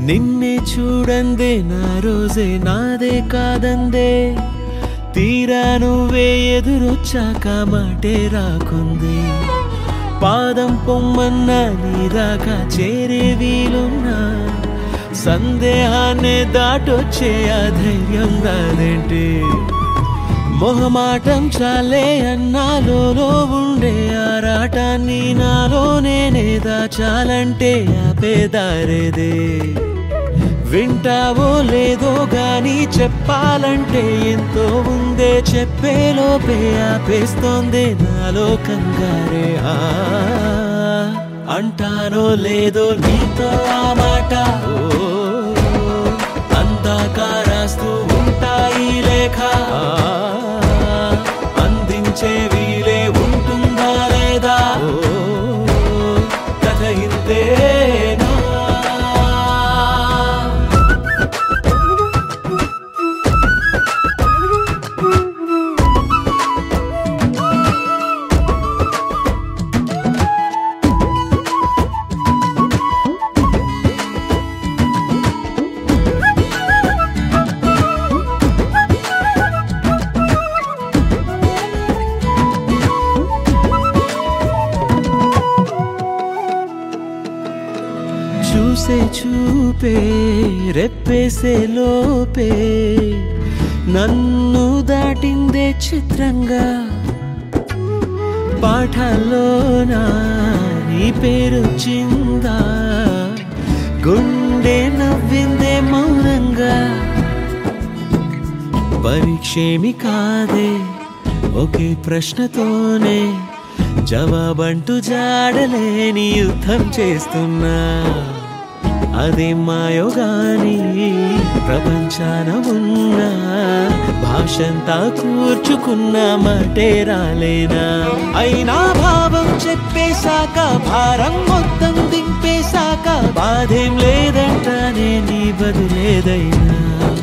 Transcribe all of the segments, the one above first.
నిన్నే చూడందే నా రోజే నాదే కాదందే తీరా నువ్వే ఎదురొచ్చాక మాటే రాకుంది పాదం పొమ్మన్నా నీ దాకా చేరే వీలున్నా సందేహాన్ని దాటొచ్చే ఆ ధైర్యం రాదేంటి మొహమాటం చాలే అన్నాలో ఉండే ఆరాటాన్ని నాలో నేనే దాచాలంటే ఆపేదారేదే వింటావో లేదో గాని చెప్పాలంటే ఎంతో ఉందే చెప్పేలోపే ఆపేస్తోందే నాలో కంగారే ఆ అంటానో లేదో నీతో ఆ మాట ఓ అందాక రాస్తూ ఉంటాయి లేఖ ఆ, అందించే వీలే ఉంటుందా లేదా ఓ కథ ఇంతేనా చూసే చూపే రెప్పేసే లోపే నన్ను దాటిందే చిత్రంగా పాఠాల్లోనా నీ పేరు చిందా గుండె నవ్విందే మౌనంగా పరీక్షేమి కాదే ఒకే ప్రశ్నతోనే జవాబంటూ జాడలేని యుద్ధం చేస్తున్నా అదే మాయో గాని ప్రపంచాన ఉన్న భాషంతా కూర్చుకున్న మాటే రాలేనా అయినా భావం చెప్పేశాక భారం మొత్తం దింపేశాక బాధేం లేదంటానే నీ బదులేదైనా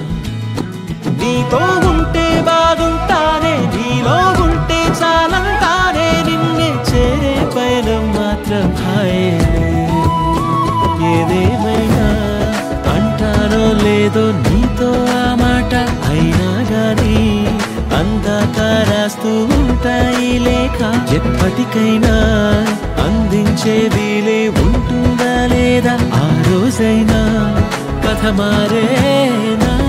నీతో ఉంటే బాగుంటానే నీలో ఉంటే చాలంటానే నిన్నే చేరే పయనం మాత్రం హాయేలే ఏదేమైనా అంటానో లేదో నీతో ఆ మాట అయినా గాని అందాక రాస్తూ ఉంటాయి లేక ఎప్పటికైనా అందించే వీలే ఉంటుందా లేదా ఆ రోజైనా కథ మారేనా